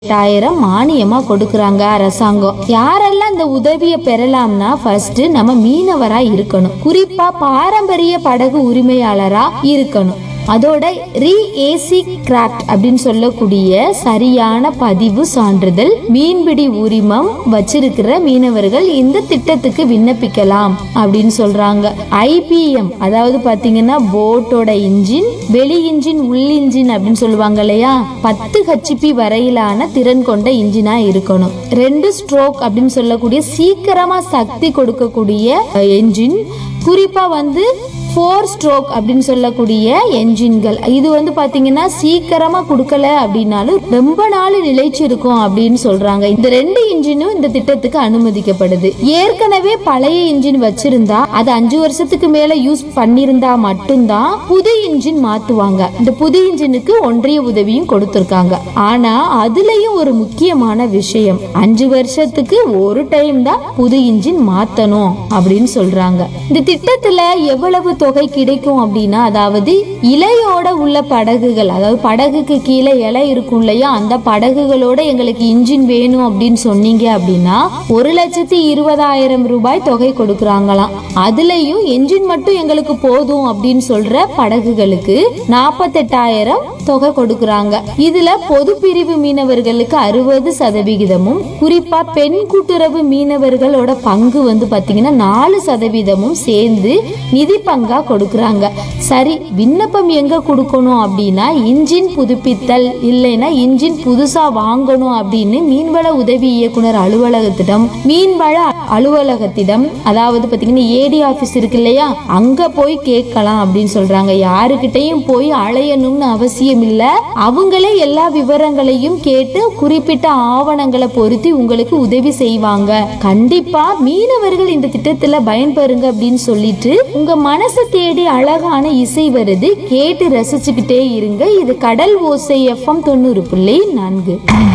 எட்டாயிரம் மானியமா கொடுக்கறாங்க அரசாங்கம் யாரெல்லாம் இந்த உதவியை பெறலாம்னா ஃபர்ஸ்ட் நம்ம மீனவரா இருக்கணும் குறிப்பா பாரம்பரிய படகு உரிமையாளரா இருக்கணும் அதோட ரீ ஏசி கிராஃப்ட் அப்படின்னு சொல்லக்கூடிய சரியான பதிவு சான்றிதழ் மீன்பிடி உரிமம் வச்சிருக்கிற மீனவர்கள் இந்த திட்டத்துக்கு விண்ணப்பிக்கலாம் அப்படின்னு சொல்றாங்க ஐபிஎம் அதாவது பாத்தீங்கன்னா போட்டோட இன்ஜின் வெளி இன்ஜின் உள் இன்ஜின் அப்படின்னு சொல்லுவாங்க இல்லையா பத்து ஹெச்பி வரையிலான திறன் கொண்ட இன்ஜினா இருக்கணும் ரெண்டு ஸ்ட்ரோக் அப்படின்னு சொல்லக்கூடிய சீக்கிரமா சக்தி கொடுக்கக்கூடிய என்ஜின் குறிப்பா வந்து ஃபோர் ஸ்ட்ரோக் அப்படின்னு சொல்லக்கூடிய என்ஜின்கள் இது வந்து பாத்தீங்கன்னா சீக்கிரமா கொடுக்கல அப்படின்னாலும் ரொம்ப நாள் நிலைச்சு இருக்கும் அப்படின்னு சொல்றாங்க இந்த ரெண்டு இன்ஜினும் இந்த திட்டத்துக்கு அனுமதிக்கப்படுது ஏற்கனவே பழைய இன்ஜின் வச்சிருந்தா அது அஞ்சு வருஷத்துக்கு மேல யூஸ் பண்ணிருந்தா மட்டும்தான் புது இன்ஜின் மாத்துவாங்க இந்த புது இன்ஜினுக்கு ஒன்றிய உதவியும் கொடுத்திருக்காங்க ஆனா அதுலயும் ஒரு முக்கியமான விஷயம் அஞ்சு வருஷத்துக்கு ஒரு டைம் தான் புது இன்ஜின் மாத்தணும் அப்படின்னு சொல்றாங்க இந்த திட்டத்துல எவ்வளவு தொகை கிடைக்கும் அப்படின்னா அதாவது இலையோட உள்ள படகுகள் அதாவது படகுக்கு கீழே இலை இருக்கும் இல்லையா அந்த படகுகளோட எங்களுக்கு இன்ஜின் வேணும் அப்படின்னு சொன்னீங்க அப்படின்னா ஒரு லட்சத்தி இருபதாயிரம் ரூபாய் தொகை கொடுக்கறாங்களாம் அதுலயும் என்ஜின் மட்டும் எங்களுக்கு போதும் அப்படின்னு சொல்ற படகுகளுக்கு நாற்பத்தெட்டாயிரம் தொகை கொடுக்கறாங்க இதுல பொது பிரிவு மீனவர்களுக்கு அறுபது சதவிகிதமும் குறிப்பா பெண் கூட்டுறவு மீனவர்களோட பங்கு வந்து பாத்தீங்கன்னா நாலு சதவீதமும் சேர்ந்து நிதி பங்கா கொடுக்கறாங்க சரி விண்ணப்பம் எங்க கொடுக்கணும் அப்படின்னா இன்ஜின் புதுப்பித்தல் இல்லைன்னா இன்ஜின் புதுசா வாங்கணும் அப்படின்னு மீன்வள உதவி இயக்குனர் அலுவலகத்திடம் மீன்வள அலுவலகத்திடம் அதாவது பாத்தீங்கன்னா ஏடி ஆபீஸ் இருக்கு இல்லையா அங்க போய் கேட்கலாம் அப்படின்னு சொல்றாங்க யாருக்கிட்டையும் போய் அலையணும்னு அவசியம் இல்ல அவங்களே எல்லா விவரங்களையும் கேட்டு குறிப்பிட்ட ஆவணங்களை பொருத்தி உங்களுக்கு உதவி செய்வாங்க கண்டிப்பா மீனவர்கள் இந்த திட்டத்துல பயன்பெறுங்க அப்படின்னு சொல்லிட்டு உங்க மனசை தேடி அழகான இசை வருது கேட்டு ரசிச்சுக்கிட்டே இருங்க இது கடல் ஓசை எஃப்எம் தொண்ணூறு புள்ளி நான்கு